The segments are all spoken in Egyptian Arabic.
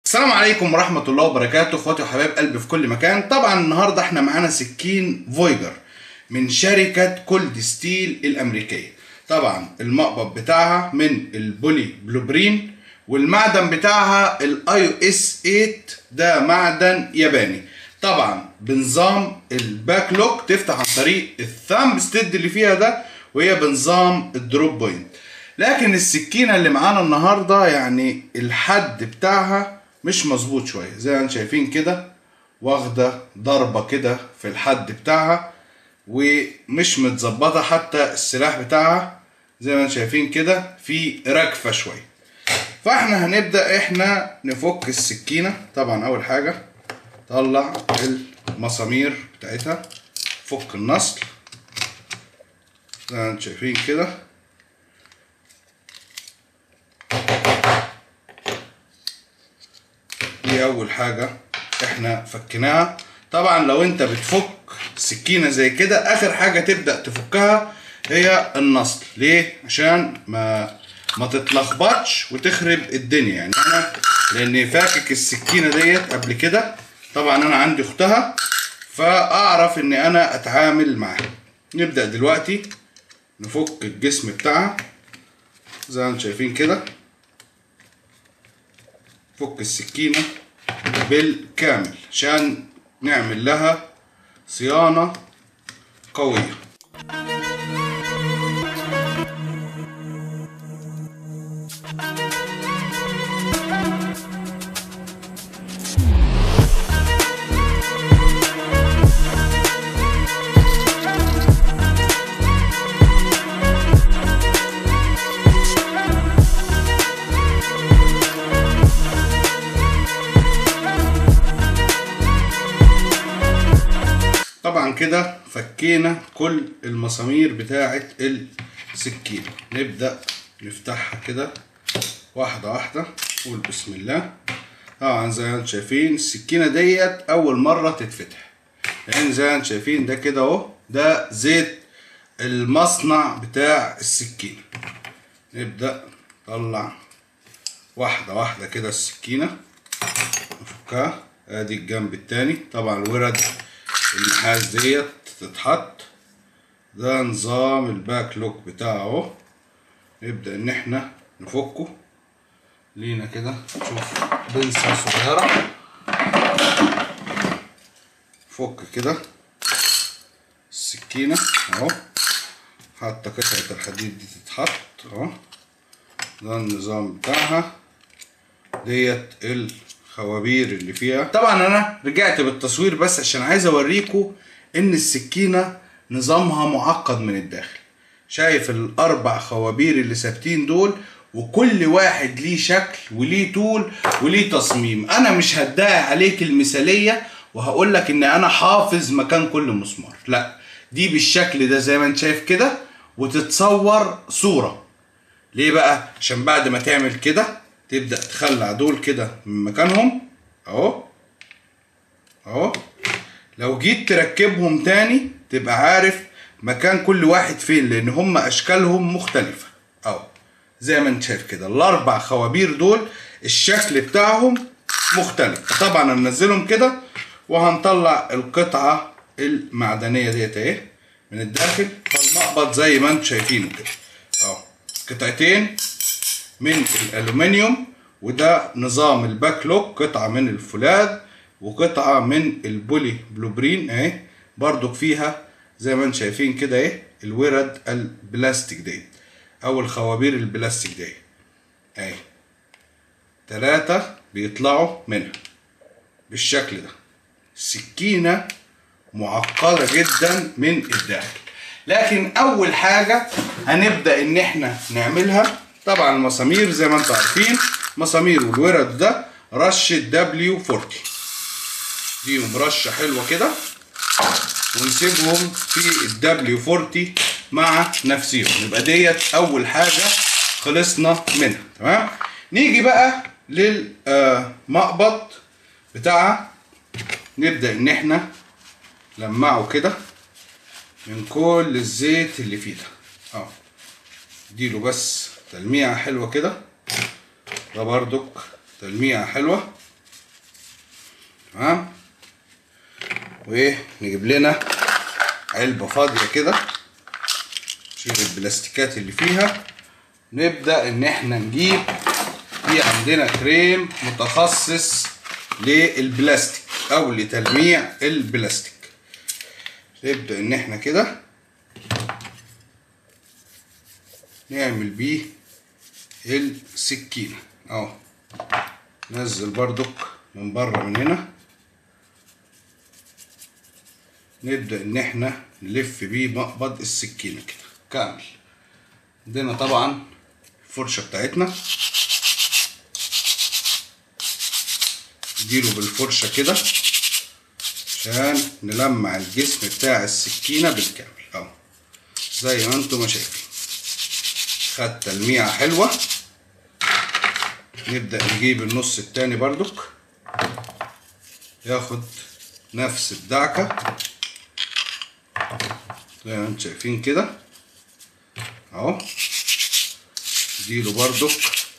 السلام عليكم ورحمة الله وبركاته اخواتي وحبايب قلبي في كل مكان طبعا النهاردة احنا معانا سكين فويجر من شركة كولد ستيل الامريكية طبعا المقبض بتاعها من البولي بلوبرين والمعدن بتاعها الاي او اس 8 ده معدن ياباني طبعا بنظام الباك لوك تفتح عن طريق الثامب ستيد اللي فيها ده وهي بنظام الدروب بوينت لكن السكينه اللي معانا النهارده يعني الحد بتاعها مش مظبوط شويه زي ما انتم شايفين كده واخده ضربه كده في الحد بتاعها ومش متظبطه حتى السلاح بتاعها زي ما انتم شايفين كده في ركفه شويه فاحنا هنبدا احنا نفك السكينه طبعا اول حاجه طلع المسامير بتاعتها فك النصل زي ما انتم شايفين كده دي اول حاجه احنا فكناها طبعا لو انت بتفك سكينه زي كده اخر حاجه تبدا تفكها هي النصل ليه عشان ما ما تتلخبطش وتخرب الدنيا يعني انا لاني فاكك السكينه ديت قبل كده طبعا انا عندي اختها فاعرف ان انا اتعامل معاها نبدا دلوقتي نفك الجسم بتاعها زي ما انتم شايفين كده فك السكينة بالكامل عشان نعمل لها صيانة قوية طبعا كده فكينا كل المسامير بتاعة السكينة نبدأ نفتحها كده واحدة واحدة قول بسم الله طبعا زي ما انتم شايفين السكينة ديت أول مرة تتفتح لأن زي ما انتم شايفين ده كده أهو ده زيت المصنع بتاع السكينة نبدأ نطلع واحدة واحدة كده السكينة نفكها ادي الجنب التاني طبعا الورد النحاس ديت تتحط ده نظام الباك لوك بتاعه اهو نبدأ ان احنا نفكه لينا كده نشوف بنسة صغيرة فك كده السكينة اهو حتى قطعة الحديد دي تتحط اهو ده النظام بتاعها ديت الخوابير اللي فيها طبعا انا رجعت بالتصوير بس عشان عايز اوريكم ان السكينة نظامها معقد من الداخل شايف الاربع خوابير اللي ثابتين دول وكل واحد ليه شكل وليه طول وليه تصميم انا مش هدعي عليك المثالية وهقول لك ان انا حافظ مكان كل مسمار لا دي بالشكل ده زي ما انت شايف كده وتتصور صورة ليه بقى عشان بعد ما تعمل كده تبدأ تخلع دول كده من مكانهم اهو اهو لو جيت تركبهم تاني تبقى عارف مكان كل واحد فين لان هم اشكالهم مختلفة اهو زي ما انت شايف كده الاربع خوابير دول الشكل بتاعهم مختلف طبعا هننزلهم كده وهنطلع القطعة المعدنية ديت اهي من الداخل فالمقبض زي ما انتم شايفينه كده اهو قطعتين من الالومنيوم وده نظام الباك لوك قطعه من الفولاذ وقطعه من البولي بلوبرين اهي برضو فيها زي ما انتم شايفين كده اهي الورد البلاستيك دي او الخوابير البلاستيك دي اهي ثلاثة بيطلعوا منها بالشكل ده سكينة معقدة جدا من الداخل لكن اول حاجة هنبدأ ان احنا نعملها طبعا المسامير زي ما انتم عارفين مسامير والورد ده رشة دبليو 40 دي رشة حلوة كده ونسيبهم في الدبليو 40 مع نفسيهم يبقى ديت اول حاجة خلصنا منها تمام نيجي بقى للمقبض بتاعها نبدأ ان احنا نلمعه كده من كل الزيت اللي فيه ده اهو اديله بس تلميعة حلوة كده ده بردك تلميعة حلوة تمام وايه نجيب لنا علبة فاضية كده نشيل البلاستيكات اللي فيها نبدأ ان احنا نجيب في عندنا كريم متخصص للبلاستيك او لتلميع البلاستيك نبدأ ان احنا كده نعمل بيه السكينة اهو نزل بردك من بره من هنا نبدأ ان احنا نلف بيه مقبض السكينة كده كامل عندنا طبعا الفرشة بتاعتنا نديله بالفرشة كده عشان نلمع الجسم بتاع السكينة بالكامل اهو زي ما انتم ما شايفين خد تلميعة حلوة نبدأ نجيب النص التاني بردك ياخد نفس الدعكة زي ما انتم شايفين كده اهو اديله بردك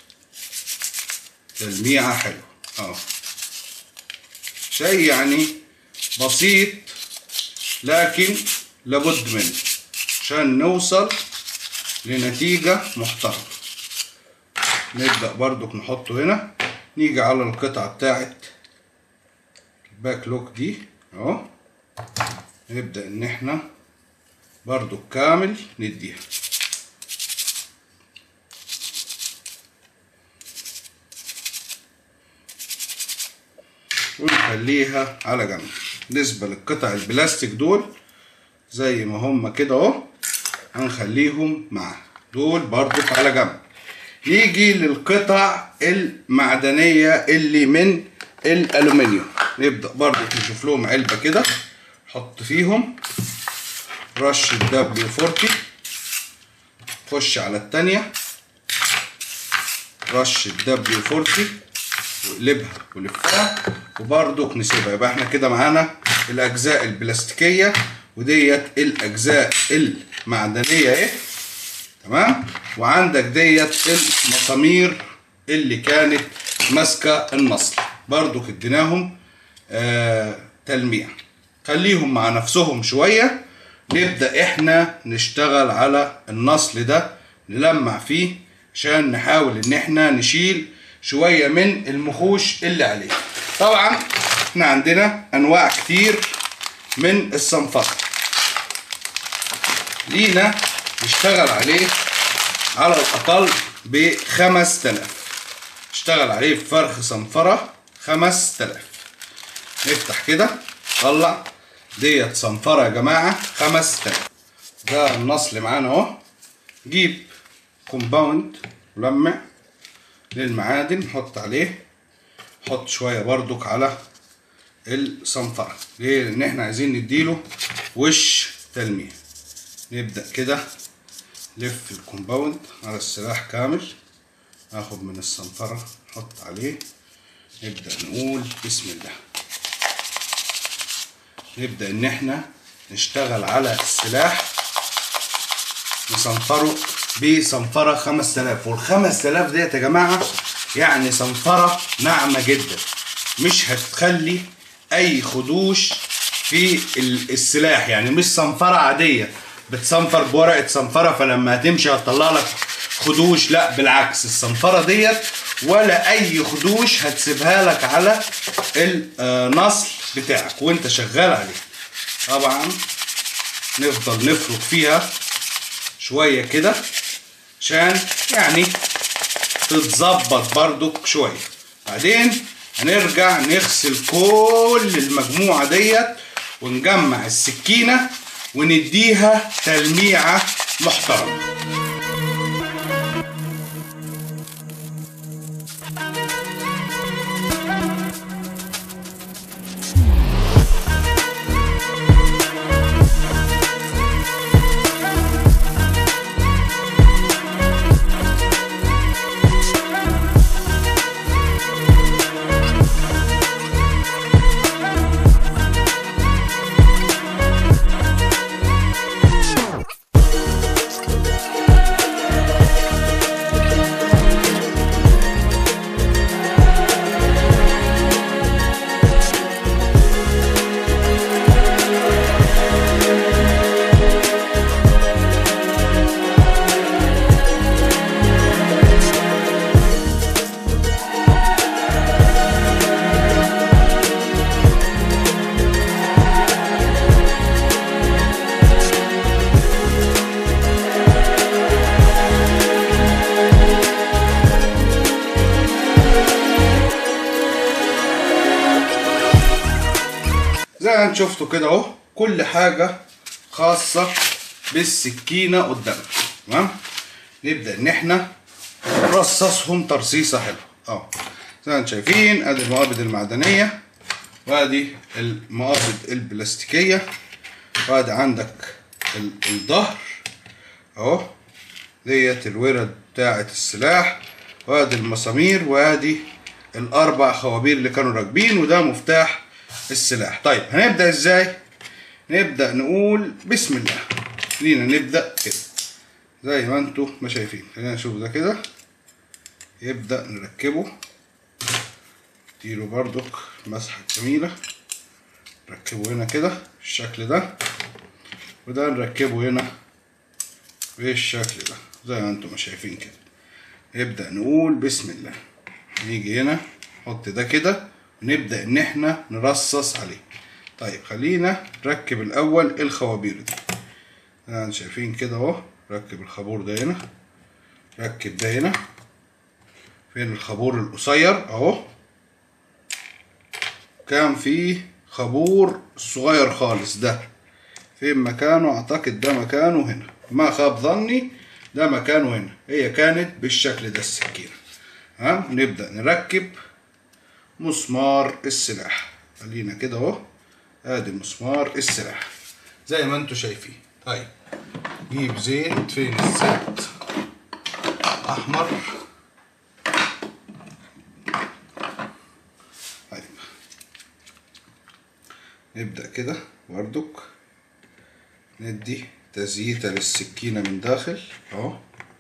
تلميعة حلوة اهو شيء يعني بسيط لكن لابد منه عشان نوصل لنتيجة محترمة نبدأ بردك نحطه هنا نيجي على القطعة بتاعت الباك لوك دي اهو نبدأ ان احنا برضو كامل نديها ونخليها على جنب بالنسبة للقطع البلاستيك دول زي ما هم كده اهو هنخليهم معانا دول برضو على جنب نيجي للقطع المعدنية اللي من الألومنيوم نبدأ برضو نشوف لهم علبة كده نحط فيهم رش الدبليو 40 خش على التانية رش الدبليو 40 واقلبها ولفها وبرضك نسيبها يبقى احنا كده معانا الاجزاء البلاستيكيه وديت الاجزاء المعدنيه اهي تمام وعندك ديت المسامير اللي كانت ماسكه النصل برضك اديناهم آه تلميع خليهم مع نفسهم شويه نبدا احنا نشتغل على النصل ده نلمع فيه عشان نحاول ان احنا نشيل شويه من المخوش اللي عليه طبعا احنا عندنا انواع كتير من الصنفره لينا نشتغل عليه على الاقل ب 5000 اشتغل عليه بفرخ صنفره 5000 نفتح كده طلع ديت صنفره يا جماعه 5000 ده النصل معانا اهو جيب كومباوند ملمع للمعادن نحط عليه نحط شوية بردك على الصنفرة ليه؟ لأن احنا عايزين نديله وش تلميع نبدأ كده لف الكومباوند على السلاح كامل ناخد من الصنفرة نحط عليه نبدأ نقول بسم الله نبدأ إن احنا نشتغل على السلاح نصنفره بصنفرة 5000 وال 5000 ديت يا جماعة يعني صنفرة ناعمة جدا مش هتخلي أي خدوش في السلاح يعني مش صنفرة عادية بتصنفر بورقة صنفرة فلما هتمشي هتطلع لك خدوش لا بالعكس الصنفرة ديت ولا أي خدوش هتسيبها لك على النصل بتاعك وانت شغال عليه طبعا نفضل نفرك فيها شوية كده عشان يعني تتظبط بردك شوية بعدين هنرجع نغسل كل المجموعة ديت ونجمع السكينة ونديها تلميعة محترمة زي ما انتم شفتوا كده اهو كل حاجة خاصة بالسكينة قدامنا تمام نبدأ ان احنا نرصصهم ترصيصة حلوة اه زي ما انتم شايفين ادي المقابض المعدنية وادي المقابض البلاستيكية وادي عندك ال- الظهر اهو ديت الورد بتاعة السلاح وادي المسامير وادي الاربع خوابير اللي كانوا راكبين وده مفتاح السلاح طيب هنبدأ ازاي نبدأ نقول بسم الله خلينا نبدأ كده زي ما انتوا ما شايفين خلينا نشوف ده كده يبدأ نركبه اديله بردك مسحة جميلة نركبه هنا كده بالشكل ده وده نركبه هنا بالشكل ده زي ما انتم ما شايفين كده نبدأ نقول بسم الله نيجي هنا نحط ده كده ونبدأ ان احنا نرصص عليه طيب خلينا نركب الاول الخوابير دي زي ما انتم شايفين كده اهو ركب الخابور ده هنا ركب ده هنا فين الخابور القصير اهو كان فيه خابور صغير خالص ده فين مكانه اعتقد ده مكانه هنا ما خاب ظني ده مكانه هنا هي كانت بالشكل ده السكينة ها نبدأ نركب مسمار السلاح خلينا كده اهو ادي مسمار السلاح زي ما انتم شايفين طيب جيب زيت فين الزيت احمر طيب نبدأ كده بردك ندي تزييتة للسكينة من داخل اهو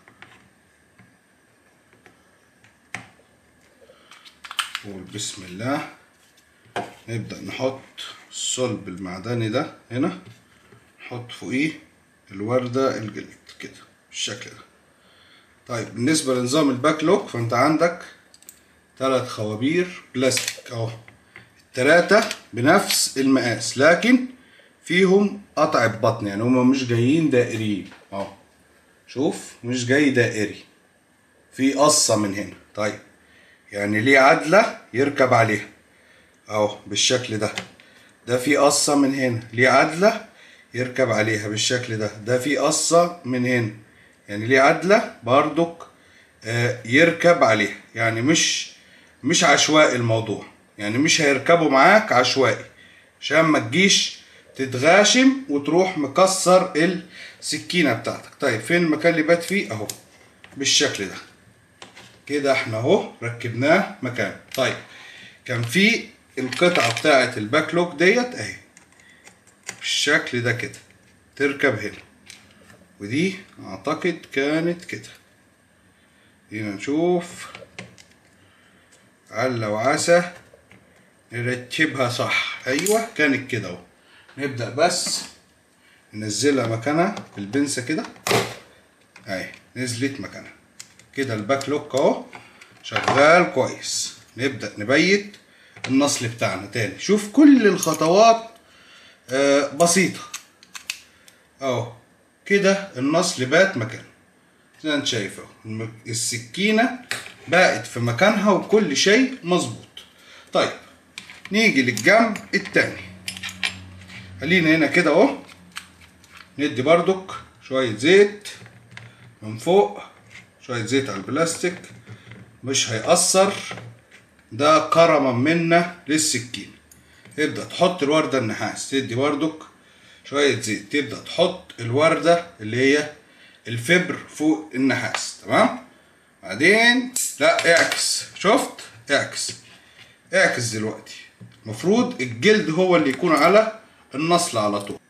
قول بسم الله نبدأ نحط الصلب المعدني ده هنا نحط فوقيه الوردة الجلد كده بالشكل ده طيب بالنسبة لنظام الباك لوك فانت عندك ثلاث خوابير بلاستيك اهو التلاتة بنفس المقاس لكن فيهم قطع بطن يعني هما مش جايين دائريين اهو شوف مش جاي دائري في قصة من هنا طيب يعني ليه عدلة يركب عليها اهو بالشكل ده ده في قصة من هنا ليه عدلة يركب عليها بالشكل ده ده في قصة من هنا يعني ليه عدلة بردك آه يركب عليها يعني مش مش عشوائي الموضوع يعني مش هيركبوا معاك عشوائي عشان ما تجيش تتغاشم وتروح مكسر السكينة بتاعتك طيب فين المكان اللي بات فيه اهو بالشكل ده كده احنا اهو ركبناه مكان طيب كان في القطعة بتاعة الباك لوك ديت اهي بالشكل ده كده تركب هنا ودي اعتقد كانت كده هنا نشوف عل وعسى نرتبها صح ايوه كانت كده اهو نبدأ بس ننزلها مكانها بالبنسة كده اهي نزلت مكانها كده الباك لوك اهو شغال كويس نبدأ نبيت النصل بتاعنا تاني شوف كل الخطوات آه بسيطة اهو كده النصل بات مكانه زي ما انت شايف اهو الم- السكينة بقت في مكانها وكل شيء مظبوط طيب نيجي للجنب التاني خلينا هنا كده اهو ندي بردك شوية زيت من فوق شوية زيت على البلاستيك مش هيأثر ده كرما منا للسكين تبدأ تحط الوردة النحاس تدي بردك شوية زيت تبدأ تحط الوردة اللي هي الفبر فوق النحاس تمام بعدين لا اعكس شفت اعكس اعكس دلوقتي المفروض الجلد هو اللي يكون على النصل على طول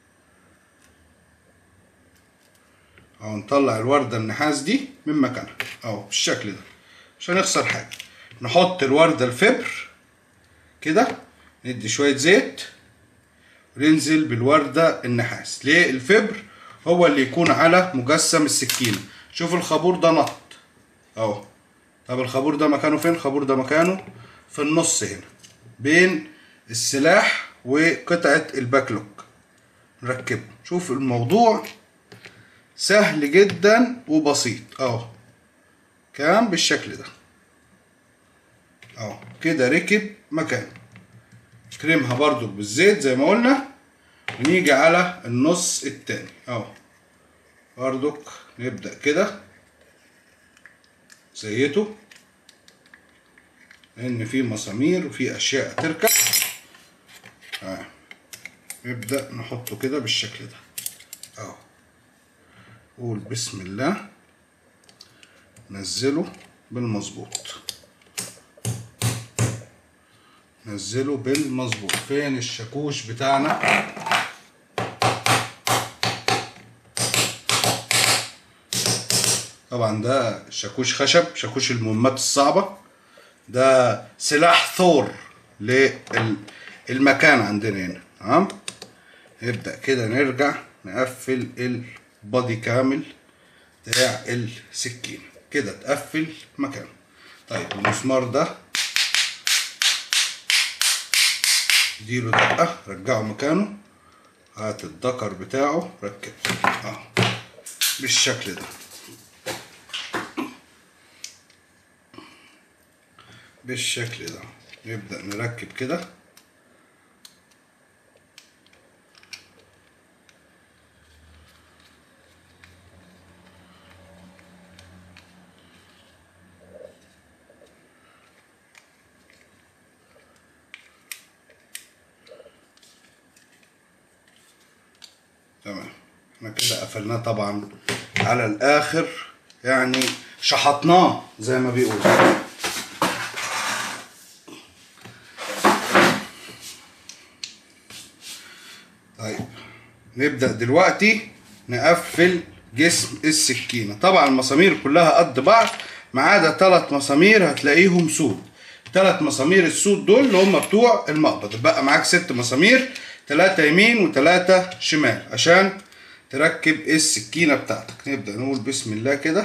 اهو نطلع الوردة النحاس دي من مكانها اهو بالشكل ده مش هنخسر حاجة نحط الوردة الفبر كده ندي شوية زيت وننزل بالوردة النحاس ليه الفبر هو اللي يكون على مجسم السكينة شوف الخابور ده نط اهو طب الخابور ده مكانه فين الخابور ده مكانه في النص هنا بين السلاح وقطعة الباكلوك نركبه شوف الموضوع سهل جدا وبسيط اهو كان بالشكل ده اهو كده ركب مكانه كريمها برضو بالزيت زي ما قلنا ونيجي على النص التاني اهو برضك نبدأ كده زيته لان في مسامير وفي اشياء تركب آه. نبدأ نحطه كده بالشكل ده اهو قول بسم الله نزله بالمظبوط نزله بالمظبوط فين الشاكوش بتاعنا طبعا ده شاكوش خشب شاكوش المهمات الصعبة ده سلاح ثور للمكان عندنا هنا تمام نبدأ كده نرجع نقفل البادي كامل بتاع السكينة كده تقفل مكانه طيب المسمار ده اديله دقة رجعه مكانه هات الدكر بتاعه ركب اه بالشكل ده بالشكل ده نبدأ نركب كده تمام احنا كده قفلناه طبعا على الاخر يعني شحطناه زي ما بيقولوا طيب نبدأ دلوقتي نقفل جسم السكينة طبعا المسامير كلها قد بعض ما عدا ثلاث مسامير هتلاقيهم سود ثلاث مسامير السود دول اللي هم بتوع المقبض بقى معاك ست مسامير ثلاثة يمين وثلاثة شمال عشان تركب السكينة بتاعتك نبدأ نقول بسم الله كده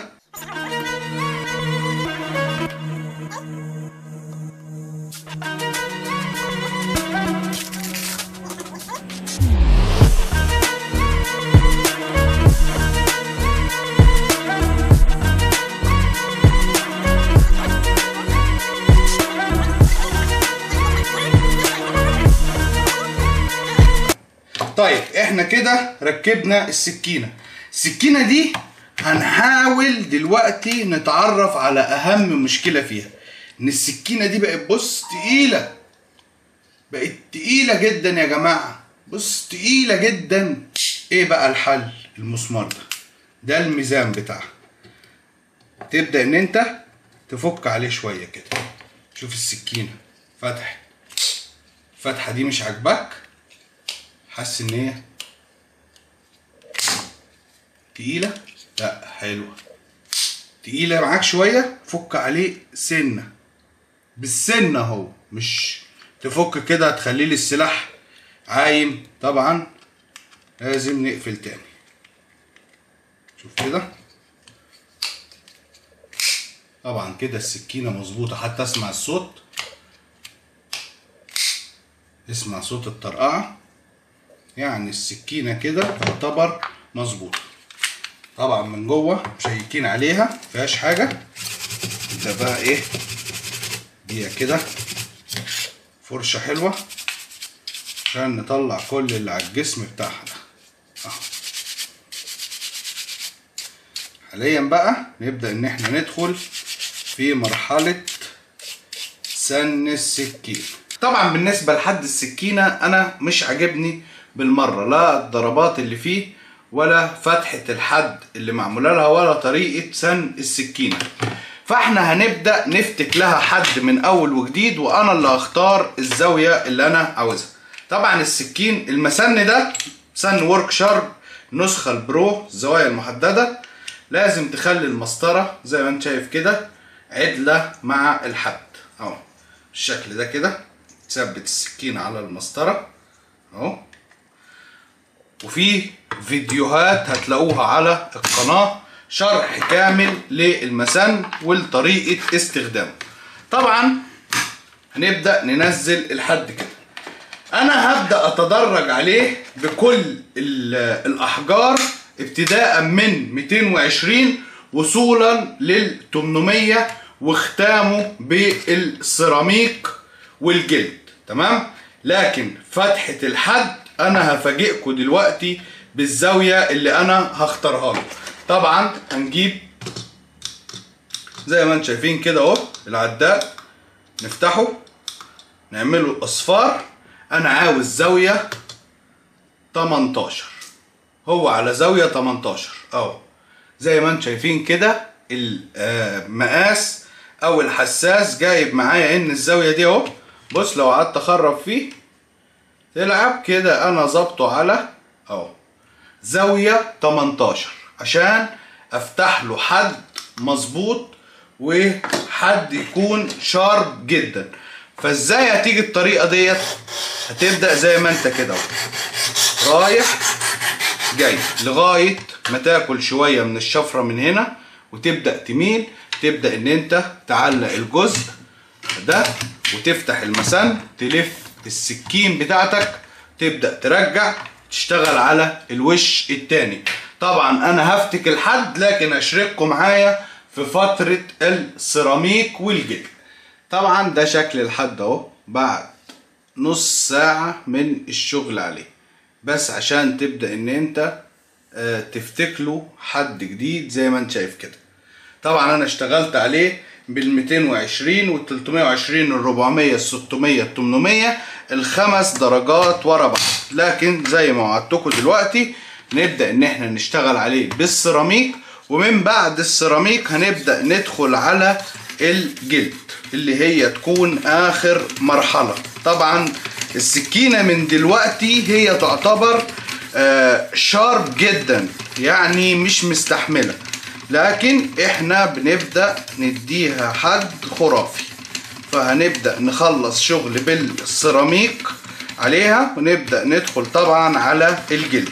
طيب احنا كده ركبنا السكينة السكينة دي هنحاول دلوقتي نتعرف على اهم مشكلة فيها ان السكينة دي بقت بص تقيلة بقت تقيلة جدا يا جماعة بص تقيلة جدا ايه بقى الحل المسمار ده ده الميزان بتاعها تبدأ ان انت تفك عليه شوية كده شوف السكينة فتحت الفتحة دي مش عاجباك حاسس ان هي تقيلة لا حلوة تقيلة معاك شوية فك عليه سنة بالسنة اهو مش تفك كده تخليه لي السلاح عايم طبعا لازم نقفل تاني شوف كده طبعا كده السكينة مظبوطة حتى اسمع الصوت اسمع صوت الطرقعة يعني السكينة كده تعتبر مظبوطة طبعا من جوه مشيكين عليها مفيهاش حاجة ده بقى ايه دي كده فرشة حلوة عشان نطلع كل اللي على الجسم بتاعها ده اهو حاليا بقى نبدأ ان احنا ندخل في مرحلة سن السكين طبعا بالنسبة لحد السكينة انا مش عاجبني بالمرة لا الضربات اللي فيه ولا فتحة الحد اللي معمولة لها ولا طريقة سن السكينة فاحنا هنبدأ نفتك لها حد من اول وجديد وانا اللي هختار الزاوية اللي انا عاوزها طبعا السكين المسن ده سن ورك شارب نسخة البرو الزوايا المحددة لازم تخلي المسطرة زي ما انت شايف كده عدلة مع الحد اهو بالشكل ده كده تثبت السكين على المسطرة اهو وفي فيديوهات هتلاقوها على القناة شرح كامل للمسن ولطريقة استخدامه طبعا هنبدأ ننزل الحد كده انا هبدأ اتدرج عليه بكل ال- الاحجار ابتداء من 220 وصولا لل 800 واختامه بالسيراميك والجلد تمام لكن فتحة الحد انا هفاجئكم دلوقتي بالزاوية اللي انا هختارها له طبعا هنجيب زي ما انتم شايفين كده اهو العداد نفتحه نعمله اصفار انا عاوز زاوية 18 هو على زاوية 18 اهو زي ما انتم شايفين كده المقاس او الحساس جايب معايا ان الزاوية دي اهو بص لو قعدت اخرب فيه تلعب كده انا ظابطه على اهو زاوية 18 عشان افتح له حد مظبوط وحد يكون شارب جدا فازاي هتيجي الطريقة ديت هتبدأ زي ما انت كده اهو رايح جاي لغاية ما تاكل شوية من الشفرة من هنا وتبدأ تميل تبدأ ان انت تعلق الجزء ده وتفتح المسن تلف السكين بتاعتك تبدأ ترجع تشتغل على الوش التاني طبعا انا هفتك الحد لكن اشرككم معايا في فترة السيراميك والجلد طبعا ده شكل الحد اهو بعد نص ساعة من الشغل عليه بس عشان تبدأ ان انت آه، تفتك له حد جديد زي ما انت شايف كده طبعا انا اشتغلت عليه بال 220 وال 320 ال 400 ال 600 ال 800 الخمس درجات ورا بعض لكن زي ما وعدتكم دلوقتي نبدا ان احنا نشتغل عليه بالسيراميك ومن بعد السيراميك هنبدا ندخل على الجلد اللي هي تكون اخر مرحله طبعا السكينه من دلوقتي هي تعتبر آه، شارب جدا يعني مش مستحمله لكن احنا بنبدا نديها حد خرافي فهنبدا نخلص شغل بالسيراميك عليها ونبدا ندخل طبعا على الجلد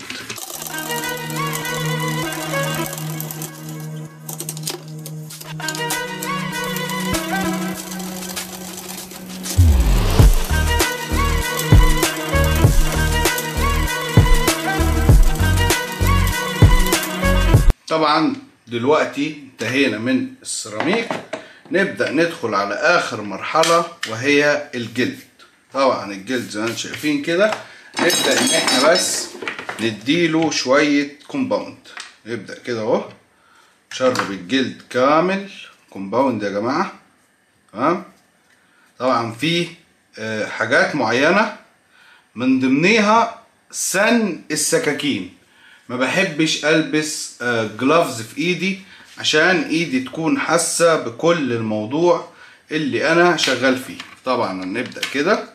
طبعا دلوقتي انتهينا من السيراميك نبدأ ندخل على آخر مرحلة وهي الجلد طبعا الجلد زي ما انتم شايفين كده نبدأ ان احنا بس نديله شوية كومباوند نبدأ كده اهو شرب الجلد كامل كومباوند يا جماعة تمام طبعا في آه، حاجات معينة من ضمنها سن السكاكين ما بحبش البس جلافز في ايدي عشان ايدي تكون حاسه بكل الموضوع اللي انا شغال فيه طبعا نبدا كده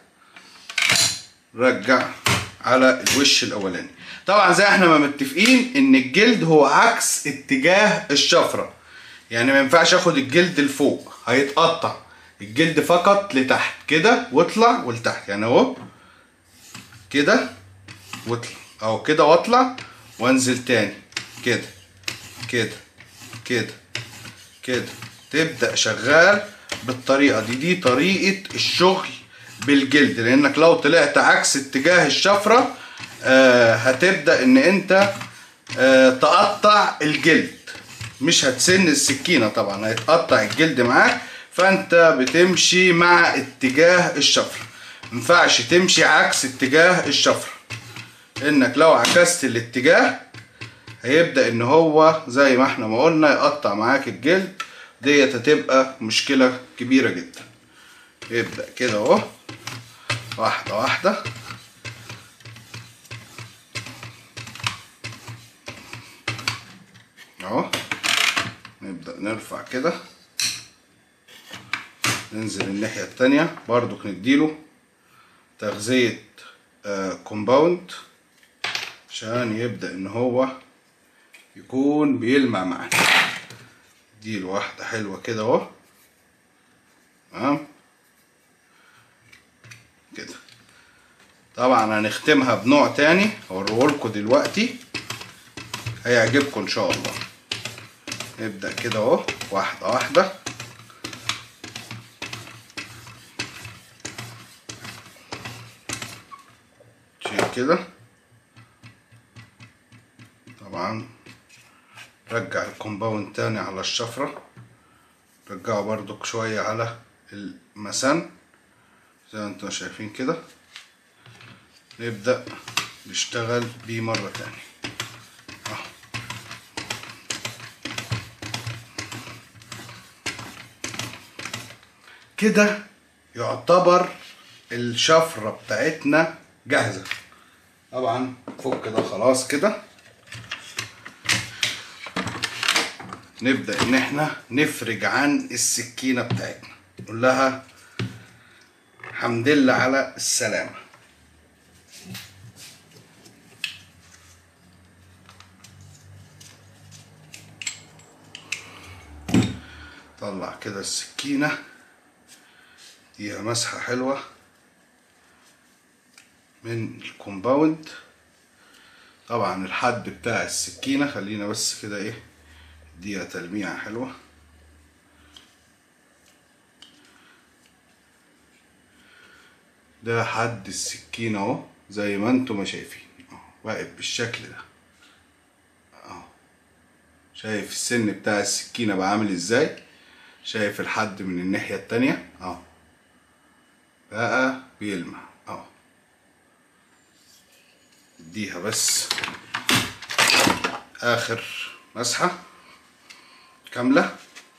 رجع على الوش الاولاني طبعا زي احنا ما متفقين ان الجلد هو عكس اتجاه الشفره يعني ما ينفعش اخد الجلد لفوق هيتقطع الجلد فقط لتحت كده واطلع ولتحت يعني اهو كده واطلع او كده واطلع وانزل تاني كده كده كده كده تبدأ شغال بالطريقة دي دي طريقة الشغل بالجلد لانك لو طلعت عكس اتجاه الشفرة آه هتبدأ ان انت آه تقطع الجلد مش هتسن السكينة طبعا هيتقطع الجلد معاك فانت بتمشي مع اتجاه الشفرة مينفعش تمشي عكس اتجاه الشفرة انك لو عكست الاتجاه هيبدأ ان هو زي ما احنا ما قلنا يقطع معاك الجلد ديت هتبقى مشكلة كبيرة جدا يبدأ كده اهو واحدة واحدة اهو نبدأ نرفع كده ننزل الناحية التانية برضو نديله تغذية آه كومباوند عشان يبدأ ان هو يكون بيلمع معانا اديله واحدة حلوة كده اهو تمام كده طبعا هنختمها بنوع تاني هوريهولكوا دلوقتي هيعجبكم ان شاء الله نبدأ كده اهو واحدة واحدة شيل كده طبعا رجع الكومباوند تاني على الشفرة رجعه برضك شوية على المسن زي ما انتم شايفين كده نبدأ نشتغل بيه مرة تانية أهو. كده يعتبر الشفرة بتاعتنا جاهزة طبعا فك ده خلاص كده نبدأ ان احنا نفرج عن السكينة بتاعتنا نقول لها الحمد لله على السلامة طلع كده السكينة اديها مسحة حلوة من الكومباوند طبعا الحد بتاع السكينة خلينا بس كده ايه اديها تلميعة حلوة ده حد السكينة اهو زي ما انتم ما شايفين اهو واقف بالشكل ده اهو شايف السن بتاع السكينة بقى عامل ازاي شايف الحد من الناحية التانية اهو بقى بيلمع اهو اديها بس اخر مسحة كاملة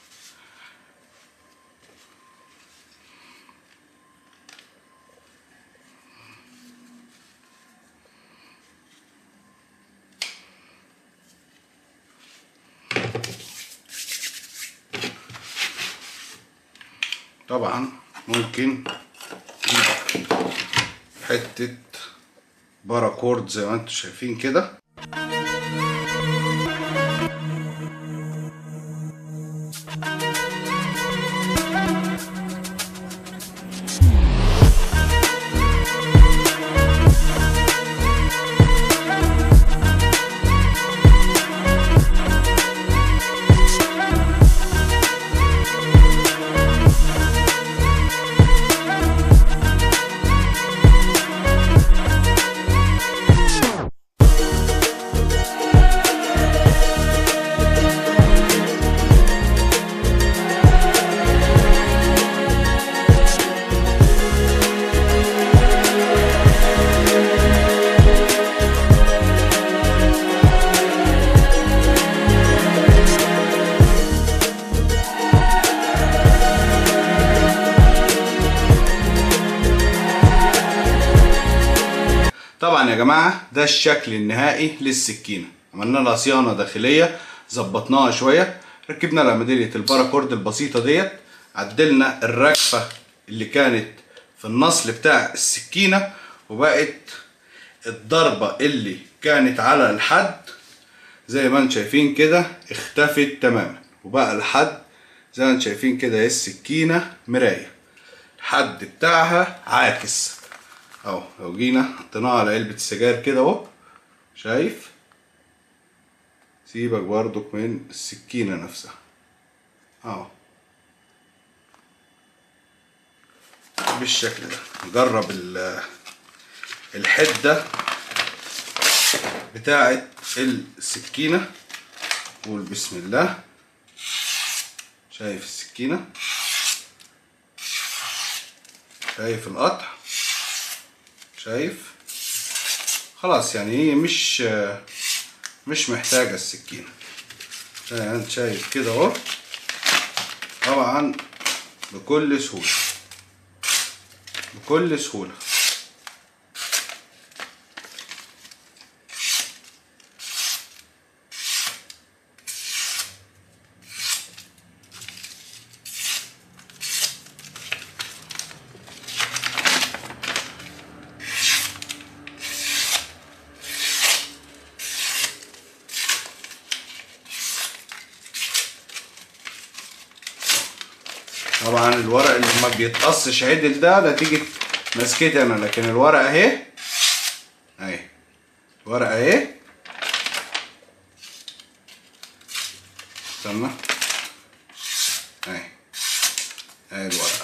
طبعا ممكن نجيب حتة باراكورد زي ما انتم شايفين كده طبعا يا جماعة ده الشكل النهائي للسكينة عملنا لها صيانة داخلية ظبطناها شوية ركبنا لها ميدالية الباراكورد البسيطة ديت عدلنا الركفة اللي كانت في النصل بتاع السكينة وبقت الضربة اللي كانت على الحد زي ما انتم شايفين كده اختفت تماما وبقى الحد زي ما انتم شايفين كده هي السكينة مراية الحد بتاعها عاكس اهو لو جينا حطيناها على علبة السجاير كده اهو شايف سيبك برضك من السكينة نفسها اهو بالشكل ده نجرب ال- الحدة بتاعة السكينة قول بسم الله شايف السكينة شايف القطع شايف خلاص يعني هي مش مش محتاجة السكينة زي ما انت شايف كده اهو طبعا بكل سهولة بكل سهولة طبعا الورق اللي ما بيتقصش عدل ده نتيجة مسكتي انا لكن الورقة اهي اهي الورقة اهي استنى اهي اهي الورقة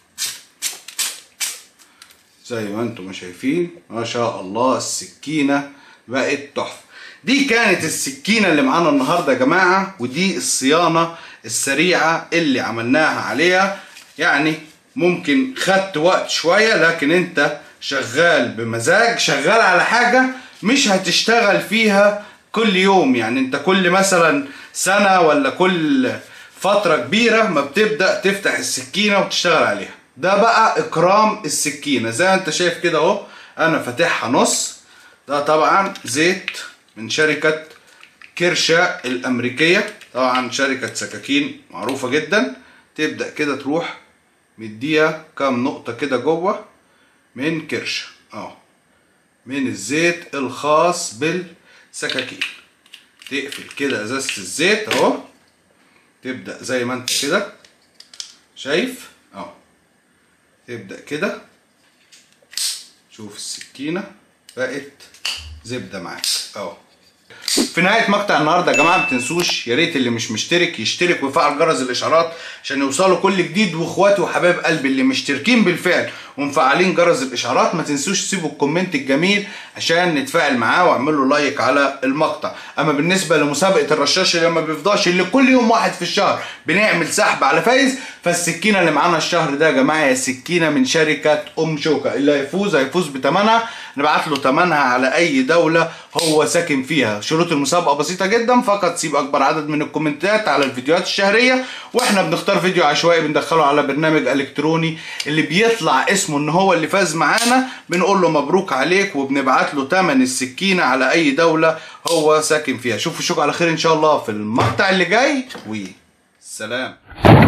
زي ما انتم شايفين ما شاء الله السكينة بقت تحفة دي كانت السكينة اللي معانا النهاردة يا جماعة ودي الصيانة السريعة اللي عملناها عليها يعني ممكن خدت وقت شوية لكن انت شغال بمزاج شغال على حاجة مش هتشتغل فيها كل يوم يعني انت كل مثلا سنة ولا كل فترة كبيرة ما بتبدأ تفتح السكينة وتشتغل عليها ده بقى اكرام السكينة زي ما انت شايف كده اهو انا فاتحها نص ده طبعا زيت من شركة كرشة الامريكية طبعا شركة سكاكين معروفة جدا تبدأ كده تروح مديها كام نقطة كده جوه من كرشة اهو من الزيت الخاص بالسكاكين تقفل كده ازازة الزيت اهو تبدأ زي ما انت كده شايف اهو تبدأ كده شوف السكينة بقت زبدة معاك اهو في نهايه مقطع النهارده يا جماعه ما تنسوش يا ريت اللي مش مشترك يشترك ويفعل جرس الاشعارات عشان يوصلوا كل جديد واخواتي وحبايب قلبي اللي مشتركين بالفعل ومفعلين جرس الاشعارات ما تنسوش تسيبوا الكومنت الجميل عشان نتفاعل معاه واعملوا لايك على المقطع اما بالنسبه لمسابقه الرشاش اللي ما بيفضاش اللي كل يوم واحد في الشهر بنعمل سحب على فايز فالسكينه اللي معانا الشهر ده يا جماعه هي سكينه من شركه ام شوكه اللي هيفوز هيفوز بثمنها نبعت له ثمنها على اي دوله هو ساكن فيها شروط المسابقه بسيطه جدا فقط سيب اكبر عدد من الكومنتات على الفيديوهات الشهريه واحنا بنختار فيديو عشوائي بندخله على برنامج الكتروني اللي بيطلع اسمه ان هو اللي فاز معانا بنقول له مبروك عليك وبنبعت له ثمن السكينه على اي دوله هو ساكن فيها شوفوا شوك على خير ان شاء الله في المقطع اللي جاي وسلام